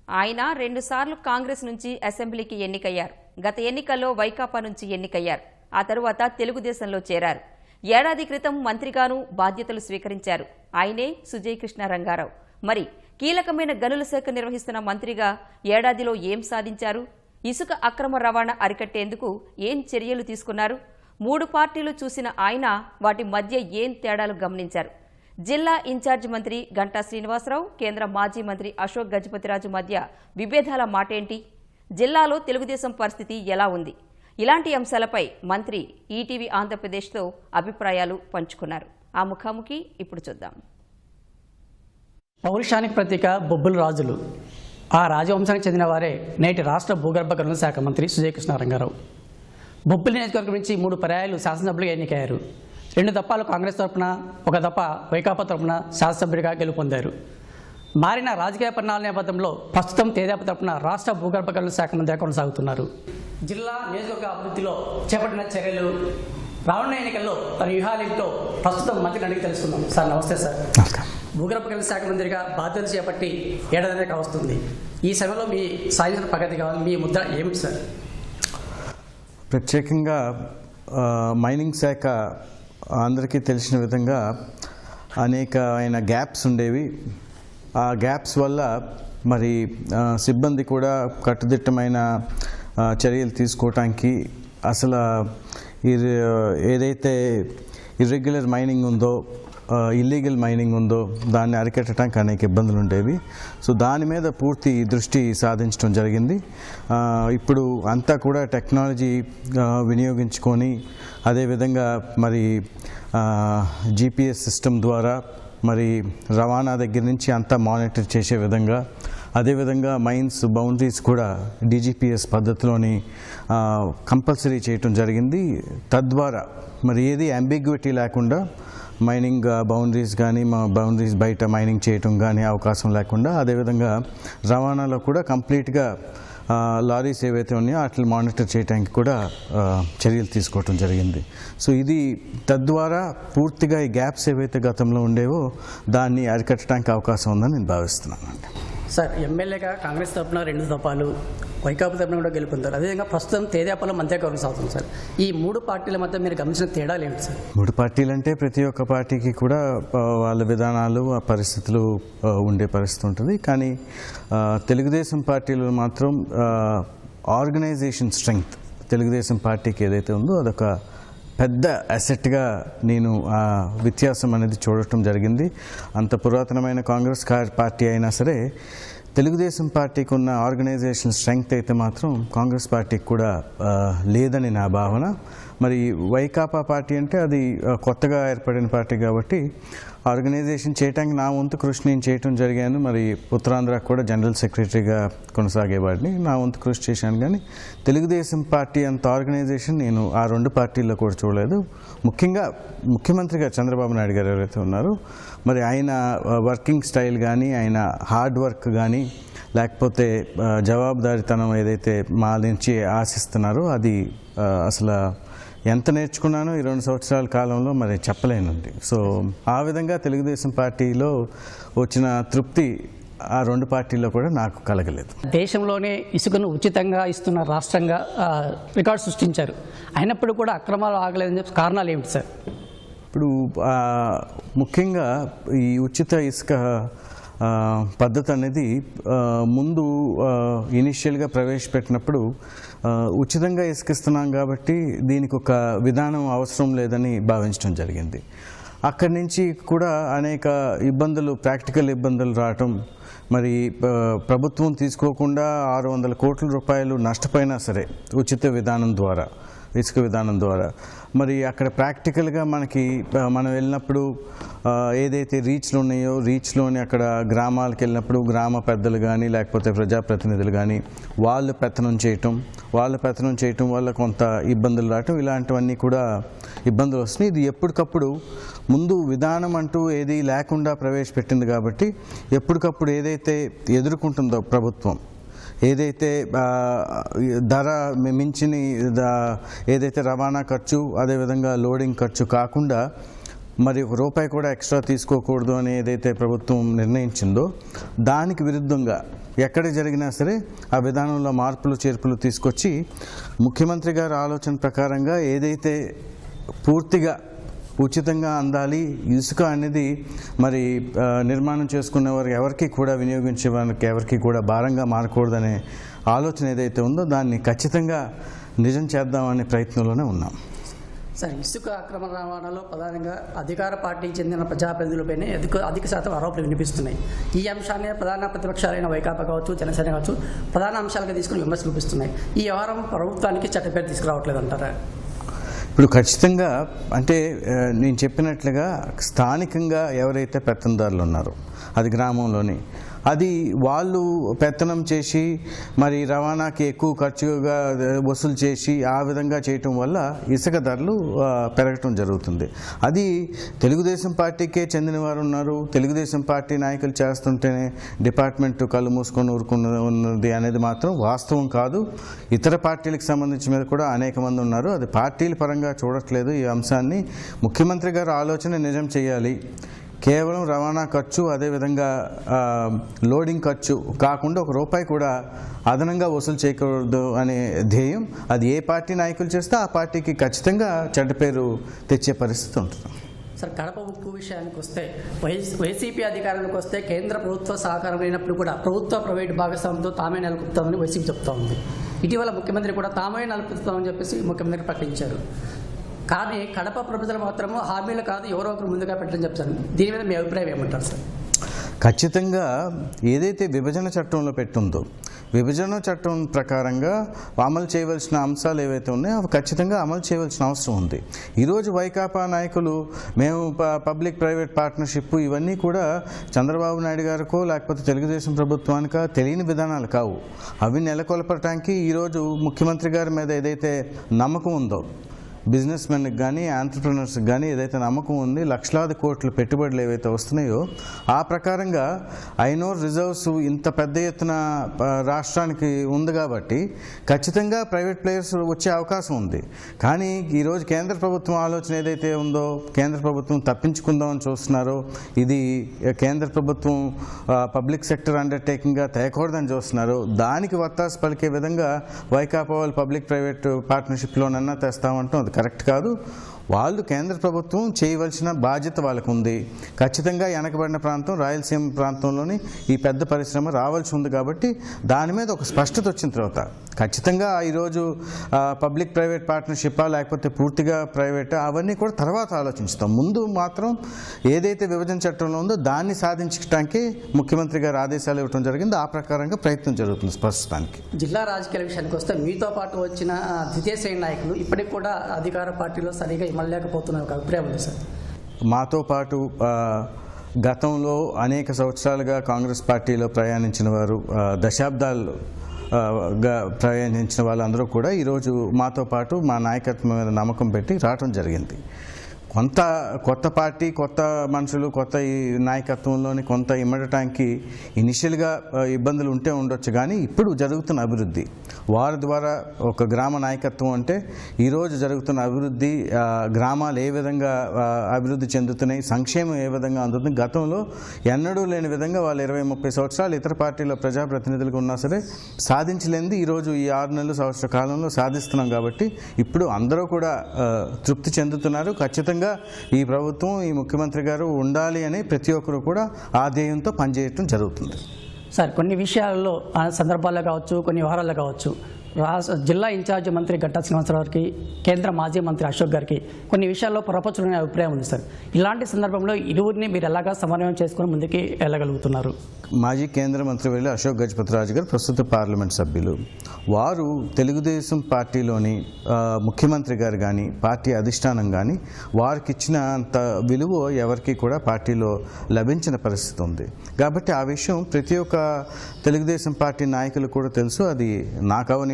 ఆయన రెండుసార్లు కాంగ్రెస్ నుంచి అసెంబ్లీకి ఎన్నికయ్యారు గత ఎన్నికల్లో వైకాపా నుంచి ఎన్నికయ్యారు ఆ తరువాత తెలుగుదేశంలో చేరారు ఏడాది క్రితం మంత్రిగాను బాధ్యతలు స్వీకరించారు ఆయనే సుజయ్ కృష్ణ రంగారావు మరి కీలకమైన గనుల శాఖ నిర్వహిస్తున్న మంత్రిగా ఏడాదిలో ఏం సాధించారు ఇసుక అక్రమ రవాణా అరికట్టేందుకు ఏం చర్యలు తీసుకున్నారు మూడు పార్టీలు చూసిన ఆయన వాటి మధ్య ఏం తేడాలు గమనించారు జిల్లా ఇన్ఛార్జ్ మంత్రి గంటా శ్రీనివాసరావు కేంద్ర మాజీ మంత్రి అశోక్ గజపతిరాజు మధ్య విభేదాల మాటేంటి జిల్లాలో తెలుగుదేశం పరిస్థితి ఎలా ఉంది ఇలాంటి అంశాలపై మంత్రి ఈటీవీ ఆంధ్రప్రదేశ్తో అభిప్రాయాలు పంచుకున్నారు ఆ ముఖాముఖి ఇప్పుడు చూద్దాం పౌరుషానికి ప్రతీక బొబ్బుల రాజులు ఆ రాజవంశానికి చెందిన వారే నేటి రాష్ట్ర భూగర్భ గనుల శాఖ మంత్రి సుజయకృష్ణ రంగారావు బొబ్బిలి నియోజకవర్గం నుంచి మూడు పర్యాయాలు శాసనసభ్యులుగా ఎన్నికయ్యారు రెండు దప్పాలు కాంగ్రెస్ తరపున ఒక దప్ప వైకాపా తరపున శాసనసభ్యుడిగా గెలుపొందారు మారిన రాజకీయ పరిణామాల నేపథ్యంలో ప్రస్తుతం తేదాప తరపున రాష్ట్ర భూగర్భ గనుల శాఖ మంత్రిగా కొనసాగుతున్నారు జిల్లా నియోజకవర్గ అభివృద్ధిలో చేపట్టిన చర్యలు రానున్న ఎన్నికల్లో తన వ్యూహాలేంటో ప్రస్తుతం మంత్రిని అడిగి తెలుసుకుందాం సార్ నమస్తే సార్ భూగర్భ గనుల శాఖ మంత్రిగా బాధ్యతలు చేపట్టి ఏడాది వస్తుంది ఈ సమయంలో మీ సాధించిన ప్రగతి కావాలి మీ ముద్ర ఏమిటి సార్ ప్రత్యేకంగా ఆ, మైనింగ్ శాఖ అందరికీ తెలిసిన విధంగా అనేకమైన గ్యాప్స్ ఉండేవి ఆ గ్యాప్స్ వల్ల మరి ఆ, సిబ్బంది కూడా కట్టుదిట్టమైన ఆ, చర్యలు తీసుకోవటానికి అసలు ఇది ఏదైతే ఇర్రెగ్యులర్ మైనింగ్ ఉందో ఇల్లీగల్ మైనింగ్ ఉందో దాన్ని అరికట్టడానికి అనేక ఇబ్బందులు ఉండేవి సో దాని మీద పూర్తి దృష్టి సాధించడం జరిగింది ఆ, ఇప్పుడు అంతా కూడా టెక్నాలజీ ఆ, వినియోగించుకొని అదేవిధంగా మరి జీపీఎస్ సిస్టమ్ ద్వారా మరి రవాణా దగ్గర నుంచి అంతా మానిటర్ చేసే విధంగా అదేవిధంగా మైన్స్ బౌండరీస్ కూడా డీజీపీఎస్ పద్ధతిలోని కంపల్సరీ చేయటం జరిగింది తద్వారా మరి ఏది అంబిగ్విటీ లేకుండా మైనింగ్ బౌండరీస్ కానీ మా బౌండరీస్ బయట మైనింగ్ చేయటం కానీ అవకాశం లేకుండా అదేవిధంగా రవాణాలో కూడా కంప్లీట్గా ఆ, లారీస్ ఏవైతే ఉన్నాయో వాటిని మానిటర్ చేయడానికి కూడా ఆ, చర్యలు తీసుకోవటం జరిగింది సో ఇది తద్వారా పూర్తిగా ఈ గ్యాప్స్ ఏవైతే గతంలో ఉండేవో దాన్ని అరికట్టడానికి అవకాశం ఉందని నేను భావిస్తున్నాను అండి సార్ ఎమ్మెల్యేగా కాంగ్రెస్ తరపున రెండు దఫాలు వైకాపా తరపున కూడా గెలుపొందారు అదేవిధంగా ప్రస్తుతం తేదేపాలో మంత్రిగా కొనసాగుతుంది సార్ ఈ మూడు పార్టీల మధ్య మీరు గమనించిన తేడాలు ఏమిటి సార్ మూడు పార్టీలు అంటే ప్రతి ఒక్క పార్టీకి కూడా ఆ, వాళ్ళ విధానాలు ఆ పరిస్థితులు ఆ, ఉండే పరిస్థితి ఉంటుంది కానీ ఆ, తెలుగుదేశం పార్టీలో మాత్రం ఆర్గనైజేషన్ స్ట్రెంగ్త్ తెలుగుదేశం పార్టీకి ఏదైతే ఉందో అదొక పెద్ద అసెట్గా నేను ఆ వ్యత్యాసం అనేది చూడటం జరిగింది అంత పురాతనమైన కాంగ్రెస్ కా- పార్టీ అయినా సరే తెలుగుదేశం పార్టీకి ఉన్న ఆర్గనైజేషన్ స్ట్రెంగ్త్ అయితే మాత్రం కాంగ్రెస్ పార్టీకి కూడా ఆ, లేదని నా భావన మరి వైకాపా పార్టీ అంటే అది ఆ, కొత్తగా ఏర్పడిన పార్టీ కాబట్టి ఆర్గనైజేషన్ చేయడానికి నా వంతు కృషి నేను చేయటం జరిగాను మరి ఉత్తరాంధ్ర కూడా జనరల్ సెక్రటరీగా కొనసాగేవాడిని నా వంతు కృషి చేశాను కానీ తెలుగుదేశం పార్టీ అంత ఆర్గనైజేషన్ నేను ఆ రెండు పార్టీల్లో కూడా చూడలేదు ముఖ్యంగా ముఖ్యమంత్రిగా చంద్రబాబు నాయుడు గారు ఎవరైతే ఉన్నారో మరి ఆయన ఆ, వర్కింగ్ స్టైల్ కానీ ఆయన హార్డ్ వర్క్ కానీ లేకపోతే ఆ, జవాబుదారీతనం ఏదైతే మా నుంచి ఆశిస్తున్నారో అది ఆ, అసలు ఎంత నేర్చుకున్నానో ఈ రెండు సంవత్సరాల కాలంలో మరి చెప్పలేనండి సో ఆ విధంగా తెలుగుదేశం పార్టీలో వచ్చిన తృప్తి ఆ రెండు పార్టీల్లో కూడా నాకు కలగలేదు దేశంలోనే ఇసుకను ఉచితంగా ఇస్తున్న రాష్ట్రంగా ఆ, రికార్డు సృష్టించారు అయినప్పుడు కూడా అక్రమాలు ఆగలేదని చెప్పి కారణాలు ఏమిటి సార్ ఇప్పుడు ఆ, ముఖ్యంగా ఈ ఉచిత ఇసుక ఆ, పద్ధతి అనేది ఆ, ముందు ఇనిషియల్గా ప్రవేశపెట్టినప్పుడు ఆ, ఉచితంగా ఇసుకిస్తున్నాం కాబట్టి దీనికి ఒక విధానం అవసరం లేదని భావించడం జరిగింది అక్కడి నుంచి కూడా అనేక ఇబ్బందులు ప్రాక్టికల్ ఇబ్బందులు రావటం మరి ఆ, ప్రభుత్వం తీసుకోకుండా ఆరు వందల కోట్ల రూపాయలు నష్టపోయినా సరే ఉచిత విధానం ద్వారా ఇసుక విధానం ద్వారా మరి అక్కడ ప్రాక్టికల్గా మనకి ఆ, మనం వెళ్ళినప్పుడు ఆ, ఏదైతే రీచ్లు ఉన్నాయో రీచ్లోని అక్కడ గ్రామాలకు వెళ్ళినప్పుడు గ్రామ పెద్దలు కానీ లేకపోతే ప్రజాప్రతినిధులు కానీ వాళ్ళు పెత్తనం చేయటం వాళ్ళు పెత్తనం చేయటం వల్ల కొంత ఇబ్బందులు రావటం ఇలాంటివన్నీ కూడా ఇబ్బందులు వస్తున్నాయి ఇది ఎప్పటికప్పుడు ముందు విధానం అంటూ ఏది లేకుండా ప్రవేశపెట్టింది కాబట్టి ఎప్పటికప్పుడు ఏదైతే ఎదుర్కొంటుందో ప్రభుత్వం ఏదైతే ఆ, ధర మి- మించిన ద- ఏదైతే రవాణా ఖర్చు అదేవిధంగా లోడింగ్ ఖర్చు కాకుండా మరి ఒక రూపాయి కూడా ఎక్స్ట్రా తీసుకోకూడదు అని ఏదైతే ప్రభుత్వం నిర్ణయించిందో దానికి విరుద్ధంగా ఎక్కడ జరిగినా సరే ఆ విధానంలో మార్పులు చేర్పులు తీసుకొచ్చి ముఖ్యమంత్రి గారి ఆలోచన ప్రకారంగా ఏదైతే పూర్తిగా ఉచితంగా అందాలి ఇసుక అనేది మరి ఆ, నిర్మాణం చేసుకునే వారికి ఎవరికి కూడా వినియోగించే వారికి ఎవరికి కూడా భారంగా మారకూడదనే ఆలోచన ఏదైతే ఉందో దాన్ని ఖచ్చితంగా నిజం చేద్దామనే ప్రయత్నంలోనే ఉన్నాం సార్ ఇసుక అక్రమ రవాణాలో ప్రధానంగా అధికార పార్టీకి చెందిన ప్రజాప్రతినిధులపైనే అధిక అధిక శాతం ఆరోపణలు వినిపిస్తున్నాయి ఈ అంశాన్ని ప్రధాన ప్రతిపక్షాలైన వైకాపా కావచ్చు జనసేన కావచ్చు ప్రధాన అంశాలుగా తీసుకుని విమర్శలు చూపిస్తున్నాయి ఈ వ్యవహారం ప్రభుత్వానికి చట్టపేరు తీసుకురావట్లేదు అంటారా ఇప్పుడు ఖచ్చితంగా అంటే ఆ, నేను చెప్పినట్లుగా స్థానికంగా ఎవరైతే పెత్తందారులు ఉన్నారో అది గ్రామంలోని అది వాళ్ళు పెత్తనం చేసి మరి రవాణాకి ఎక్కువ ఖర్చుగా వసూలు చేసి ఆ విధంగా చేయటం వల్ల ఇసుక ధరలు ఆ, పెరగటం జరుగుతుంది అది తెలుగుదేశం పార్టీకే చెందిన వారు ఉన్నారు తెలుగుదేశం పార్టీ నాయకులు చేస్తుంటేనే డిపార్ట్మెంట్ కళ్ళు మూసుకొని ఊరుకున్న ఉన్నది అనేది మాత్రం వాస్తవం కాదు ఇతర పార్టీలకు సంబంధించిన మీద కూడా అనేక మంది ఉన్నారు అది పార్టీల పరంగా చూడట్లేదు ఈ అంశాన్ని ముఖ్యమంత్రి గారు ఆలోచన నిజం చేయాలి కేవలం రవాణా ఖర్చు అదేవిధంగా ఆ, లోడింగ్ ఖర్చు కాకుండా ఒక రూపాయి కూడా అదనంగా వసూలు చేయకూడదు అనే ధ్యేయం అది ఏ పార్టీ నాయకులు చేస్తే ఆ పార్టీకి ఖచ్చితంగా చెడ్డ పేరు తెచ్చే పరిస్థితి ఉంటుంది సార్ కడప ఉక్కు విషయానికి వస్తే వైస్ వైసీపీ అధికారంలోకి వస్తే కేంద్ర ప్రభుత్వ సహకారం లేనప్పుడు కూడా ప్రభుత్వ ప్రైవేటు భాగస్వామ్యంతో తామే నెలకొల్పుతామని వైసీపీ చెప్తా ఉంది ఇటీవల ముఖ్యమంత్రి కూడా తామే నెలకొల్పుతామని చెప్పేసి ముఖ్యమంత్రి ప్రకటించారు కానీ కడప ప్రజలు మాత్రము హామీలు కాదు ఎవరో ఒకరు ముందుగా పెట్టని చెప్తారు దీని మీద మీ అభిప్రాయం ఏమంటారు సార్ ఖచ్చితంగా ఏదైతే విభజన చట్టంలో పెట్టుందో విభజన చట్టం ప్రకారంగా అమలు చేయవలసిన అంశాలు ఏవైతే ఉన్నాయో అవి ఖచ్చితంగా అమలు చేయవలసిన అవసరం ఉంది ఈరోజు వైకాపా నాయకులు మేము ప- పబ్లిక్ ప్రైవేట్ పార్ట్నర్షిప్ ఇవన్నీ కూడా చంద్రబాబు నాయుడు గారికో లేకపోతే తెలుగుదేశం ప్రభుత్వానికో తెలియని విధానాలు కావు అవి నెలకొల్పటానికి ఈరోజు ముఖ్యమంత్రి గారి మీద ఏదైతే నమ్మకం ఉందో బిజినెస్ మెన్కి కానీ ఆంటర్ప్రినర్స్కి కానీ ఏదైతే నమ్మకం ఉంది లక్షలాది కోట్ల పెట్టుబడులు ఏవైతే వస్తున్నాయో ఆ ప్రకారంగా ఐనోర్ రిజర్వ్స్ ఇంత పెద్ద ఎత్తున ఆ, రాష్ట్రానికి ఉంది కాబట్టి ఖచ్చితంగా ప్రైవేట్ ప్లేయర్స్ వచ్చే అవకాశం ఉంది కానీ ఈరోజు కేంద్ర ప్రభుత్వం ఆలోచన ఏదైతే ఉందో కేంద్ర ప్రభుత్వం తప్పించుకుందామని చూస్తున్నారో ఇది కేంద్ర ప్రభుత్వం ఆ, పబ్లిక్ సెక్టర్ అండర్టేకింగ్గా తేకూడదని చూస్తున్నారు దానికి వత్తాసు పలికే విధంగా వైకాపా వాళ్ళు పబ్లిక్ ప్రైవేట్ పార్ట్నర్షిప్లోనన్నా తెస్తామంటాం అది కరెక్ట్ కాదు వాళ్ళు కేంద్ర ప్రభుత్వం చేయవలసిన బాధ్యత వాళ్ళకు ఉంది ఖచ్చితంగా వెనకబడిన ప్రాంతం రాయలసీమ ప్రాంతంలోని ఈ పెద్ద పరిశ్రమ రావాల్సి ఉంది కాబట్టి దాని మీద ఒక స్పష్టత వచ్చిన తర్వాత ఖచ్చితంగా ఈరోజు ఆ, పబ్లిక్ ప్రైవేట్ పార్ట్నర్షిప్పా లేకపోతే పూర్తిగా ప్రైవేట్ అవన్నీ కూడా తర్వాత ఆలోచిస్తాం ముందు మాత్రం ఏదైతే విభజన చట్టంలో ఉందో దాన్ని సాధించడానికి ముఖ్యమంత్రి గారు ఆదేశాలు ఇవ్వడం జరిగింది ఆ ప్రకారంగా ప్రయత్నం జరుగుతుంది ప్రస్తుతానికి జిల్లా రాజకీయాల విషయానికి వస్తే మీతో పాటు వచ్చిన ఆ, ద్వితీయ శ్రేణి నాయకులు ఇప్పటికి కూడా అధికార పార్టీలో సరిగా ఇమ్మలేకపోతున్న ఒక అభిప్రాయం ఉంది సార్ మాతో పాటు ఆ, గతంలో అనేక సంవత్సరాలుగా కాంగ్రెస్ పార్టీలో ప్రయాణించిన వారు ఆ, దశాబ్దాలు ఆ, గా ప్రయాణించిన వాళ్ళందరూ కూడా ఈరోజు మాతో పాటు మా నాయకత్వం మీద నమ్మకం పెట్టి రావటం జరిగింది కొంత కొత్త పార్టీ కొత్త మనుషులు కొత్త ఈ నాయకత్వంలోని కొంత ఇమ్మడటానికి ఇనిషియల్గా ఆ, ఇబ్బందులు ఉంటే ఉండొచ్చు కానీ ఇప్పుడు జరుగుతున్న అభివృద్ధి వారి ద్వారా ఒక గ్రామ నాయకత్వం అంటే ఈరోజు జరుగుతున్న అభివృద్ధి ఆ, గ్రామాలు ఏ విధంగా ఆ, అభివృద్ధి చెందుతున్నాయి సంక్షేమం ఏ విధంగా అందుతుంది గతంలో ఎన్నడూ లేని విధంగా వాళ్ళు ఇరవై ముప్పై సంవత్సరాలు ఇతర పార్టీలో ప్రజాప్రతినిధులుగా ఉన్నా సరే సాధించలేనిది ఈరోజు ఈ ఆరు నెలలు సంవత్సర కాలంలో సాధిస్తున్నాం కాబట్టి ఇప్పుడు అందరూ కూడా ఆ, తృప్తి చెందుతున్నారు ఖచ్చితంగా ఈ ప్రభుత్వం ఈ ముఖ్యమంత్రి గారు ఉండాలి అని ప్రతి ఒక్కరు కూడా ఆ ధ్యేయంతో పనిచేయటం జరుగుతుంది సార్ కొన్ని విషయాల్లో ఆ సందర్భాల్లో కావచ్చు కొన్ని వ్యవహారాల్లో కావచ్చు రాష్ట్ర జిల్లా ఇన్ఛార్జ్ మంత్రి గంటా శ్రీనివాసరావు గారికి కేంద్ర మాజీ మంత్రి అశోక్ గారికి కొన్ని విషయాల్లో పొరపచ్చులనే అభిప్రాయం ఉంది సార్ ఇలాంటి సందర్భంలో ఇరువురిని మీరు ఎలాగా సమన్వయం చేసుకొని ముందుకి వెళ్ళగలుగుతున్నారు మాజీ కేంద్ర మంత్రివర్యులు అశోక్ గజపతిరాజు గారు ప్రస్తుత పార్లమెంట్ సభ్యులు వారు తెలుగుదేశం పార్టీలోని ఆ, ముఖ్యమంత్రి గారు కానీ పార్టీ అధిష్టానం కానీ వారికి ఇచ్చిన అంత విలువ ఎవరికి కూడా పార్టీలో లభించిన పరిస్థితి ఉంది కాబట్టి ఆ విషయం ప్రతి ఒక్క తెలుగుదేశం పార్టీ నాయకులు కూడా తెలుసు అది నాకు అవనండి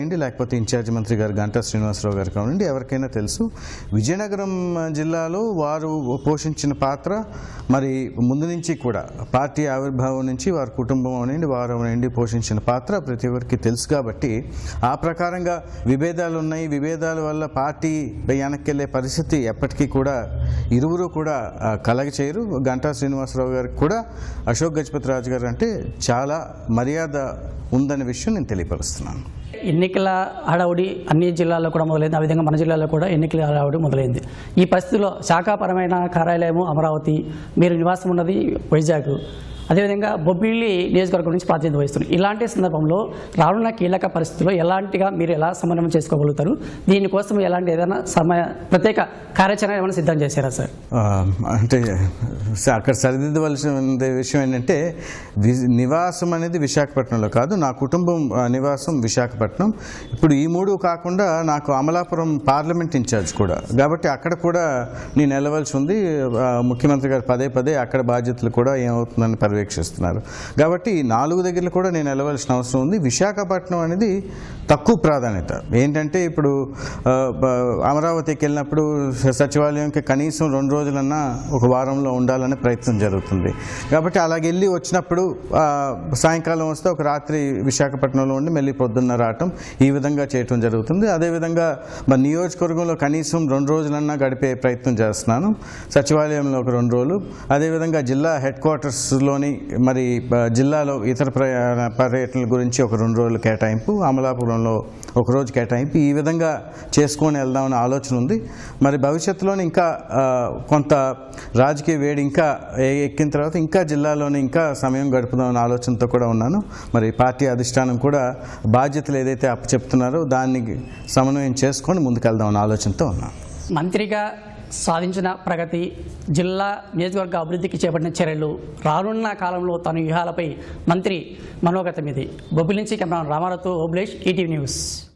కానివ్వండి లేకపోతే ఇన్ఛార్జ్ మంత్రి గారు గంటా శ్రీనివాసరావు గారు కానివ్వండి ఎవరికైనా తెలుసు విజయనగరం జిల్లాలో వారు పోషించిన పాత్ర మరి ముందు నుంచి కూడా పార్టీ ఆవిర్భావం నుంచి వారి కుటుంబం అనండి వారు అనండి పోషించిన పాత్ర ప్రతి ఒక్కరికి తెలుసు కాబట్టి ఆ ప్రకారంగా విభేదాలు ఉన్నాయి విభేదాల వల్ల పార్టీ వెనక్కి వెళ్ళే పరిస్థితి ఎప్పటికీ కూడా ఇరువురు కూడా ఆ, కలగ చేయరు గంటా శ్రీనివాసరావు గారికి కూడా అశోక్ గజపతి రాజు గారు అంటే చాలా మర్యాద ఉందనే విషయం నేను తెలియపరుస్తున్నాను ఎన్నికల హడావుడి అన్ని జిల్లాల్లో కూడా మొదలైంది ఆ విధంగా మన జిల్లాలో కూడా ఎన్నికల హడావుడి మొదలైంది ఈ పరిస్థితిలో శాఖాపరమైన కార్యాలయము అమరావతి మీరు నివాసం ఉన్నది వైజాగ్ అదేవిధంగా బొబ్బిలి నియోజకవర్గం నుంచి ప్రాతినిధ్యం వహిస్తున్నారు ఇలాంటి సందర్భంలో రానున్న కీలక పరిస్థితుల్లో ఎలాంటిగా మీరు ఎలా సమన్వయం చేసుకోగలుగుతారు దీనికోసం ఎలాంటి ఏదైనా సమయ ప్రత్యేక కార్యాచరణ ఏమైనా సిద్ధం చేశారా సార్ ఆ, అంటే స- అక్కడ సరిదిద్దవలసిన విషయం ఏంటంటే వి- నివాసం అనేది విశాఖపట్నంలో కాదు నా కుటుంబం ఆ, నివాసం విశాఖపట్నం ఇప్పుడు ఈ మూడు కాకుండా నాకు అమలాపురం పార్లమెంట్ ఇన్ఛార్జ్ కూడా కాబట్టి అక్కడ కూడా నేను వెళ్ళవలసి ఉంది ఆ, ముఖ్యమంత్రి గారు పదే పదే అక్కడ బాధ్యతలు కూడా ఏమవుతుందని పర్యవేక్షిస్తున్నారు కాబట్టి ఈ నాలుగు దగ్గర కూడా నేను వెళ్ళవలసిన అవసరం ఉంది విశాఖపట్నం అనేది తక్కువ ప్రాధాన్యత ఏంటంటే ఇప్పుడు ఆ, బ- అమరావతికి వెళ్ళినప్పుడు స- సచివాలయంకి కనీసం రెండు రోజులన్నా ఒక వారంలో ఉండాలనే ప్రయత్నం జరుగుతుంది కాబట్టి అలాగ వెళ్ళి వచ్చినప్పుడు ఆ, సాయంకాలం వస్తే ఒక రాత్రి విశాఖపట్నంలో ఉండి మళ్ళీ పొద్దున్న రావటం ఈ విధంగా చేయటం జరుగుతుంది అదేవిధంగా మా నియోజకవర్గంలో కనీసం రెండు రోజులన్నా గడిపే ప్రయత్నం చేస్తున్నాను సచివాలయంలో ఒక రెండు రోజులు అదేవిధంగా జిల్లా హెడ్ క్వార్టర్స్లోని మరి బ- జిల్లాలో ఇతర ప్రయాణ పర్యటనల గురించి ఒక రెండు రోజులు కేటాయింపు అమలాపురంలో ఒక రోజు కేటాయింపు ఈ విధంగా చేసుకొని వెళ్దామనే ఆలోచన ఉంది మరి భవిష్యత్తులోని ఇంకా ఆ, కొంత రాజకీయ వేడి ఇంకా ఎ- ఎక్కిన తర్వాత ఇంకా జిల్లాలోని ఇంకా సమయం గడుపుదామనే ఆలోచనతో కూడా ఉన్నాను మరి పార్టీ అధిష్టానం కూడా బాధ్యతలు ఏదైతే అప్పచెప్తున్నారో దాన్ని సమన్వయం చేసుకొని ముందుకెళ్దామనే ఆలోచనతో ఉన్నాను మంత్రిగా సాధించిన ప్రగతి జిల్లా నియోజకవర్గ అభివృద్ధికి చేపట్టిన చర్యలు రానున్న కాలంలో తన వ్యూహాలపై మంత్రి మనోగతం ఇది బొబ్బిలి నుంచి కెమెరా రామారావుతో ఓబ్లేష్ ఈటీవీ న్యూస్